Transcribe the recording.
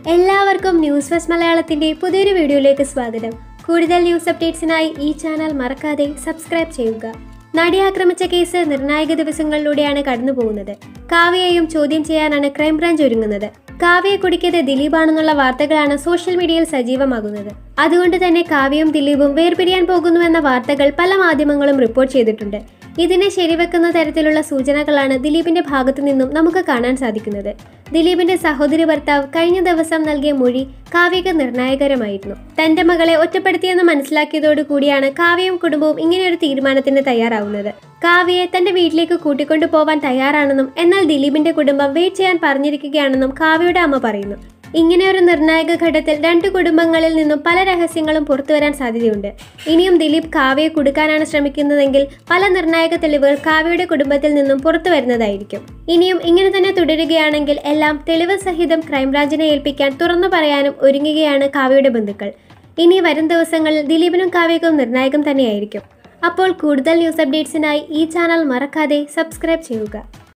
എല്ലാവർക്കും news first മലയാളത്തിന്റെ പുതിയൊരു വീഡിയോയിലേക്ക് സ്വാഗതം കൂടുതൽ ന്യൂസ് അപ്ഡേറ്റ്സിനായി ഈ ചാനൽ മറക്കാതെ സബ്സ്ക്രൈബ് ചെയ്യുക നടി ആക്രമിച്ച കേസ് നിർണായക ദിവസങ്ങളിലൂടെയാണ് കടന്നുപോകുന്നത് കാവ്യയെയും ചോദ്യം ചെയ്യാനാണ് ക്രൈംബ്രാഞ്ച് ഒരുങ്ങുന്നത് കാവ്യയെ കുടിക്കത് ദിലീപാണെന്നുള്ള വാർത്തകളാണ് സോഷ്യൽ മീഡിയയിൽ സജീവമാകുന്നത് അതുകൊണ്ട് തന്നെ കാവ്യയും ദിലീപും വേർപിരിയാൻ പോകുന്നുവെന്ന വാർത്തകൾ പല മാധ്യമങ്ങളും റിപ്പോർട്ട് ചെയ്തിട്ടുണ്ട് ഇതിനെ ശരിവെക്കുന്ന തരത്തിലുള്ള സൂചനകളാണ് ദിലീപിന്റെ ഭാഗത്തു നിന്നും നമുക്ക് കാണാൻ സാധിക്കുന്നത് ദിലീപിന്റെ സഹോദരി ഭർത്താവ് കഴിഞ്ഞ ദിവസം നൽകിയ മൊഴി കാവ്യക്ക് നിർണായകരമായിരുന്നു തന്റെ മകളെ ഒറ്റപ്പെടുത്തിയെന്ന് മനസ്സിലാക്കിയതോടു കൂടിയാണ് കാവ്യയും കുടുംബവും ഇങ്ങനെയൊരു തീരുമാനത്തിന് തയ്യാറാവുന്നത് കാവ്യയെ തന്റെ വീട്ടിലേക്ക് കൂട്ടിക്കൊണ്ടു പോവാൻ തയ്യാറാണെന്നും എന്നാൽ ദിലീപിന്റെ കുടുംബം വെയിറ്റ് ചെയ്യാൻ പറഞ്ഞിരിക്കുകയാണെന്നും കാവ്യയുടെ അമ്മ പറയുന്നു ഇങ്ങനെയൊരു നിർണായക ഘട്ടത്തിൽ രണ്ട് കുടുംബങ്ങളിൽ നിന്നും പല രഹസ്യങ്ങളും പുറത്തുവരാൻ സാധ്യതയുണ്ട് ഇനിയും ദിലീപ് കാവ്യയെ കൊടുക്കാനാണ് ശ്രമിക്കുന്നതെങ്കിൽ പല നിർണായക തെളിവുകൾ കാവ്യയുടെ കുടുംബത്തിൽ നിന്നും പുറത്തു വരുന്നതായിരിക്കും ഇനിയും ഇങ്ങനെ തന്നെ തുടരുകയാണെങ്കിൽ എല്ലാം തെളിവ് സഹിതം ക്രൈംബ്രാഞ്ചിനെ ഏൽപ്പിക്കാൻ തുറന്നു പറയാനും ഒരുങ്ങുകയാണ് കാവ്യയുടെ ബന്ധുക്കൾ ഇനി വരും ദിവസങ്ങളിൽ ദിലീപിനും കാവ്യക്കും നിർണായകം തന്നെയായിരിക്കും അപ്പോൾ കൂടുതൽ ന്യൂസ് അപ്ഡേറ്റ്സിനായി ഈ ചാനൽ മറക്കാതെ സബ്സ്ക്രൈബ് ചെയ്യുക